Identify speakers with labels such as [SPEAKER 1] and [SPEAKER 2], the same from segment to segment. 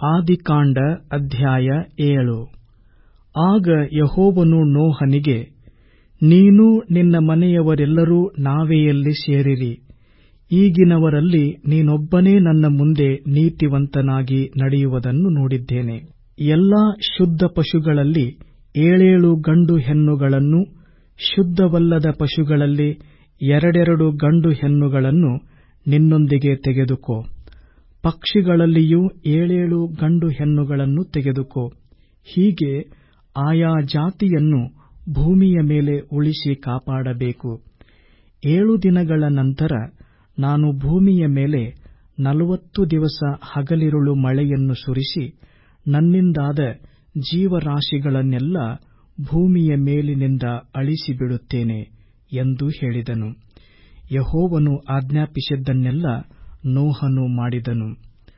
[SPEAKER 1] ಆದಿಕಾಂಡ ಅಧ್ಯಾಯ ಏಳು ಆಗ ಯೆಹೋವನು ನೋಹನಿಗೆ ನೀನೂ ನಿನ್ನ ಮನೆಯವರೆಲ್ಲರೂ ನಾವೆಯಲ್ಲಿ ಸೇರಿರಿ ಈಗಿನವರಲ್ಲಿ ನೀನೊಬ್ಬನೇ ನನ್ನ ಮುಂದೆ ನೀತಿವಂತನಾಗಿ ನಡೆಯುವುದನ್ನು ನೋಡಿದ್ದೇನೆ ಎಲ್ಲಾ ಶುದ್ಧ ಪಶುಗಳಲ್ಲಿ ಏಳೇಳು ಗಂಡು ಹೆಣ್ಣುಗಳನ್ನೂ ಶುದ್ಧವಲ್ಲದ ಪಶುಗಳಲ್ಲಿ ಎರಡೆರಡು ಗಂಡು ಹೆಣ್ಣುಗಳನ್ನು ನಿನ್ನೊಂದಿಗೆ ತೆಗೆದುಕೋ ಪಕ್ಷಿಗಳಲ್ಲಿಯೂ ಏಳೇಳು ಗಂಡು ಹೆಣ್ಣುಗಳನ್ನು ತೆಗೆದುಕೋ ಹೀಗೆ ಆಯಾ ಜಾತಿಯನ್ನು ಭೂಮಿಯ ಮೇಲೆ ಉಳಿಸಿ ಕಾಪಾಡಬೇಕು ಏಳು ದಿನಗಳ ನಂತರ ನಾನು ಭೂಮಿಯ ಮೇಲೆ ನಲವತ್ತು ದಿವಸ ಹಗಲಿರುಳು ಮಳೆಯನ್ನು ಸುರಿಸಿ ನನ್ನಿಂದಾದ ಜೀವರಾಶಿಗಳನ್ನೆಲ್ಲಾ ಭೂಮಿಯ ಮೇಲಿನಿಂದ ಅಳಿಸಿಬಿಡುತ್ತೇನೆ ಎಂದು ಹೇಳಿದನು ಯೆಹೋವನು ಆಜ್ಞಾಪಿಸಿದ್ದನ್ನೆಲ್ಲಾ ನೋಹನು ಮಾಡಿದನು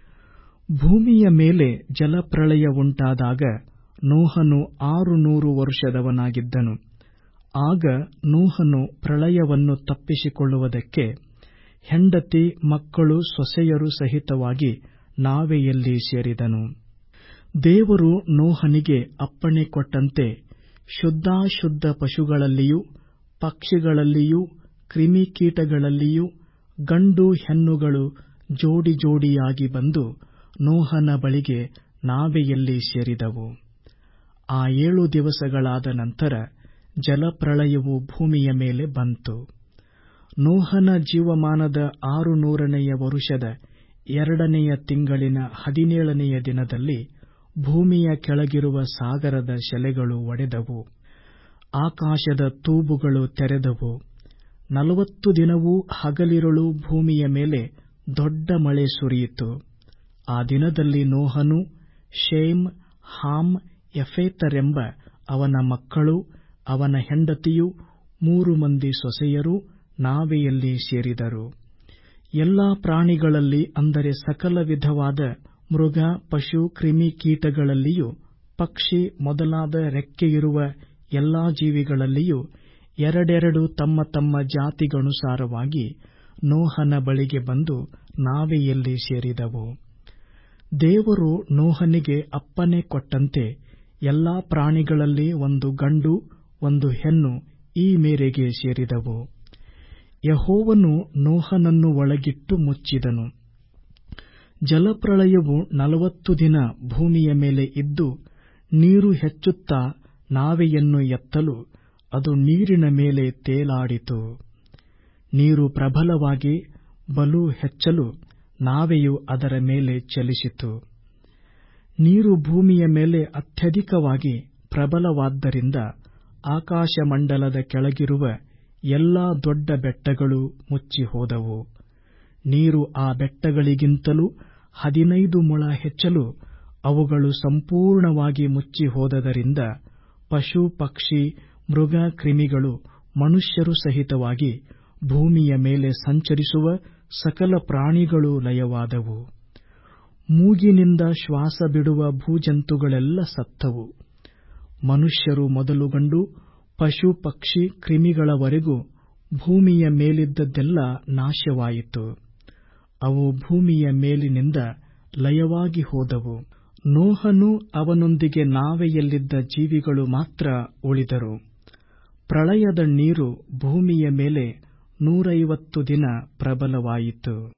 [SPEAKER 1] ಭೂಮಿಯ ಮೇಲೆ ಜಲಪ್ರಳಯ ಉಂಟಾದಾಗ ನೋಹನು ಆರು ನೂರು ವರುಷದವನಾಗಿದ್ದನು ಆಗ ನೋಹನು ಪ್ರಳಯವನ್ನು ತಪ್ಪಿಸಿಕೊಳ್ಳುವುದಕ್ಕೆ ಹೆಂಡತಿ ಮಕ್ಕಳು ಸೊಸೆಯರು ಸಹಿತವಾಗಿ ನಾವೆಯಲ್ಲಿ ಸೇರಿದನು ದೇವರು ನೋಹನಿಗೆ ಅಪ್ಪಣೆ ಕೊಟ್ಟಂತೆ ಶುದ್ಧಾಶುದ್ಧ ಪಶುಗಳಲ್ಲಿಯೂ ಪಕ್ಷಿಗಳಲ್ಲಿಯೂ ಕ್ರಿಮಿಕೀಟಗಳಲ್ಲಿಯೂ ಗಂಡು ಹೆಣ್ಣುಗಳು ಜೋಡಿ ಜೋಡಿಯಾಗಿ ಬಂದು ನೋಹನ ಬಳಿಗೆ ನಾವೆಯಲ್ಲಿ ಸೇರಿದವು ಆ ಏಳು ದಿವಸಗಳಾದ ನಂತರ ಜಲಪ್ರಳಯವು ಭೂಮಿಯ ಮೇಲೆ ಬಂತು ನೋಹನ ಜೀವಮಾನದ ಆರು ನೂರನೆಯ ವರುಷದ ಎರಡನೆಯ ತಿಂಗಳಿನ ಹದಿನೇಳನೆಯ ದಿನದಲ್ಲಿ ಭೂಮಿಯ ಕೆಳಗಿರುವ ಸಾಗರದ ಶೆಲೆಗಳು ಒಡೆದವು ಆಕಾಶದ ತೂಬುಗಳು ತೆರೆದವು ನಲವತ್ತು ದಿನವೂ ಹಗಲಿರುಳು ಭೂಮಿಯ ಮೇಲೆ ದೊಡ್ಡ ಮಳೆ ಸುರಿಯಿತು ಆ ದಿನದಲ್ಲಿ ನೋಹನೂ ಶೇಮ್ ಹಾಮ್ ಯಫೇತರೆಂಬ ಅವನ ಮಕ್ಕಳೂ ಅವನ ಹೆಂಡತಿಯೂ ಮೂರು ಮಂದಿ ಸೊಸೆಯರೂ ನಾವೆಯಲ್ಲಿ ಸೇರಿದರು ಎಲ್ಲಾ ಪ್ರಾಣಿಗಳಲ್ಲಿ ಅಂದರೆ ಸಕಲ ವಿಧವಾದ ಮೃಗ ಪಶು ಕ್ರಿಮಿ ಕೀಟಗಳಲ್ಲಿಯೂ ಪಕ್ಷಿ ಮೊದಲಾದ ರೆಕ್ಕೆಯಿರುವ ಎಲ್ಲಾ ಜೀವಿಗಳಲ್ಲಿಯೂ ಎರಡೆರಡು ತಮ್ಮ ತಮ್ಮ ಜಾತಿಗನುಸಾರವಾಗಿ ನೋಹನ ಬಳಿಗೆ ಬಂದು ನಾವೆಯಲ್ಲಿ ಸೇರಿದವು ದೇವರು ನೋಹನಿಗೆ ಅಪ್ಪಣೆ ಕೊಟ್ಟಂತೆ ಎಲ್ಲಾ ಪ್ರಾಣಿಗಳಲ್ಲಿ ಒಂದು ಗಂಡು ಒಂದು ಹೆಣ್ಣು ಈ ಮೇರೆಗೆ ಸೇರಿದವು ಯೆಹೋವನು ನೋಹನನ್ನು ಒಳಗಿಟ್ಟು ಮುಚ್ಚಿದನು ಜಲಪ್ರಳಯವು ನಲವತ್ತು ದಿನ ಭೂಮಿಯ ಮೇಲೆ ಇದ್ದು ನೀರು ಹೆಚ್ಚುತ್ತಾ ನಾವೆಯನ್ನು ಎತ್ತಲು ಅದು ನೀರಿನ ಮೇಲೆ ತೇಲಾಡಿತು ನೀರು ಪ್ರಬಲವಾಗಿ ಬಲು ಹೆಚ್ಚಲು ನಾವೆಯು ಅದರ ಮೇಲೆ ಚಲಿಸಿತು ನೀರು ಭೂಮಿಯ ಮೇಲೆ ಅತ್ಯಧಿಕವಾಗಿ ಪ್ರಬಲವಾದ್ದರಿಂದ ಆಕಾಶಮಂಡಲದ ಕೆಳಗಿರುವ ಎಲ್ಲಾ ದೊಡ್ಡ ಬೆಟ್ಟಗಳು ಮುಚ್ಚಿಹೋದವು ನೀರು ಆ ಬೆಟ್ಟಗಳಿಗಿಂತಲೂ ಹದಿನೈದು ಮೊಳ ಹೆಚ್ಚಲು ಅವುಗಳು ಸಂಪೂರ್ಣವಾಗಿ ಮುಚ್ಚಿಹೋದದರಿಂದ ಪಶು ಪಕ್ಷಿ ಮೃಗ ಕ್ರಿಮಿಗಳು ಮನುಷ್ಯರು ಸಹಿತವಾಗಿ ಭೂಮಿಯ ಮೇಲೆ ಸಂಚರಿಸುವ ಸಕಲ ಪ್ರಾಣಿಗಳೂ ಲಯವಾದವು ಮೂಗಿನಿಂದ ಶ್ವಾಸ ಬಿಡುವ ಭೂಜಂತುಗಳೆಲ್ಲ ಸತ್ತವು ಮನುಷ್ಯರು ಮೊದಲುಗೊಂಡು ಪಶು ಪಕ್ಷಿ ಕ್ರಿಮಿಗಳವರೆಗೂ ಭೂಮಿಯ ಮೇಲಿದ್ದದ್ದೆಲ್ಲ ನಾಶವಾಯಿತು ಅವು ಭೂಮಿಯ ಮೇಲಿನಿಂದ ಲಯವಾಗಿ ಹೋದವು ನೋಹನು ಅವನೊಂದಿಗೆ ನಾವೆಯಲ್ಲಿದ್ದ ಜೀವಿಗಳು ಮಾತ್ರ ಉಳಿದರು ಪ್ರಳಯದ ನೀರು ಭೂಮಿಯ ಮೇಲೆ ನೂರೈವತ್ತು ದಿನ ಪ್ರಬಲವಾಯಿತು